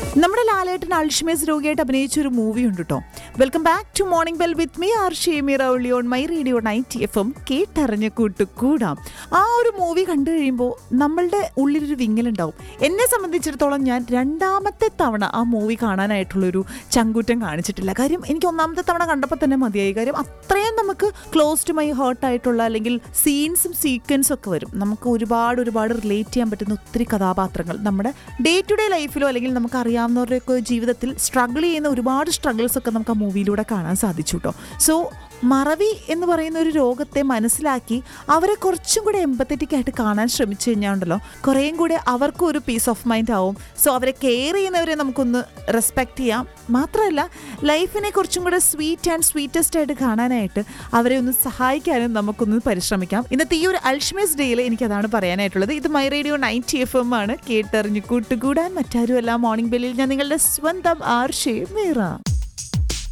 നമ്മുടെ ലാലേട്ടൻ അൾഷിമേസ് രോഗിയായിട്ട് അഭിനയിച്ച ഒരു മൂവി ഉണ്ട് കേട്ടോ welcome back to morning bell with me R ഷേമിറ ഒള്ളി on my radio ninety F M കേട്ടറിഞ്ഞ് കൂട്ടുകൂടാം ആ ഒരു മൂവി കണ്ടു കഴിയുമ്പോൾ നമ്മളുടെ ഉള്ളിലൊരു വിങ്ങലുണ്ടാവും എന്നെ സംബന്ധിച്ചിടത്തോളം ഞാൻ രണ്ടാമത്തെ തവണ ആ മൂവി കാണാനായിട്ടുള്ളൊരു ചങ്കൂറ്റം കാണിച്ചിട്ടില്ല കാര്യം എനിക്ക് ഒന്നാമത്തെ തവണ കണ്ടപ്പോൾ തന്നെ മതിയായി കാര്യം അത്രയും നമുക്ക് ക്ലോസ് ടു മൈ ഹേർട്ട് ആയിട്ടുള്ള അല്ലെങ്കിൽ സീൻസും സീക്വൻസും ഒക്കെ വരും നമുക്ക് ഒരുപാട് ഒരുപാട് റിലേറ്റ് ചെയ്യാൻ പറ്റുന്ന ഒത്തിരി കഥാപാത്രങ്ങൾ നമ്മുടെ ഡേ ടു ഡേ ലൈഫിലോ അല്ലെങ്കിൽ നമുക്ക് അറിയാവുന്നവരുടെയൊക്കെ ജീവിതത്തിൽ സ്ട്രഗിൾ ചെയ്യുന്ന ഒരുപാട് സ്ട്രഗിൾസ് ഒക്കെ നമുക്ക് ആ മൂവിയിലൂടെ കാണാൻ സാധിച്ചു കേട്ടോ സോ മറവി എന്ന് പറയുന്ന ഒരു രോഗത്തെ മനസ്സിലാക്കി അവരെ കുറച്ചും കൂടെ എമ്പത്തറ്റിക് ആയിട്ട് കാണാൻ ശ്രമിച്ചു കഴിഞ്ഞാൽ ഉണ്ടല്ലോ കുറേയും കൂടെ അവർക്കും ഒരു പീസ് ഓഫ് മൈൻഡ് ആവും സോ അവരെ കെയർ ചെയ്യുന്നവരെ നമുക്കൊന്ന് റെസ്പെക്റ്റ് ചെയ്യാം മാത്രമല്ല ലൈഫിനെ കുറച്ചും കൂടെ സ്വീറ്റ് ആൻഡ് സ്വീറ്റസ്റ്റ് ആയിട്ട് കാണാനായിട്ട് അവരെ ഒന്ന് സഹായിക്കാനും നമുക്കൊന്ന് പരിശ്രമിക്കാം ഇന്നത്തെ ഈ ഒരു അൾഷ്മേസ് ഡേയിൽ എനിക്കതാണ് പറയാനായിട്ടുള്ളത് ഇത് my radio ninety F M ആണ് കേട്ടറിഞ്ഞ് കൂട്ടുകൂടാൻ മറ്റാരുമല്ല മോർണിംഗ് ബെല്ലിൽ ഞാൻ നിങ്ങളുടെ സ്വന്തം ആർ ഷേ മീറ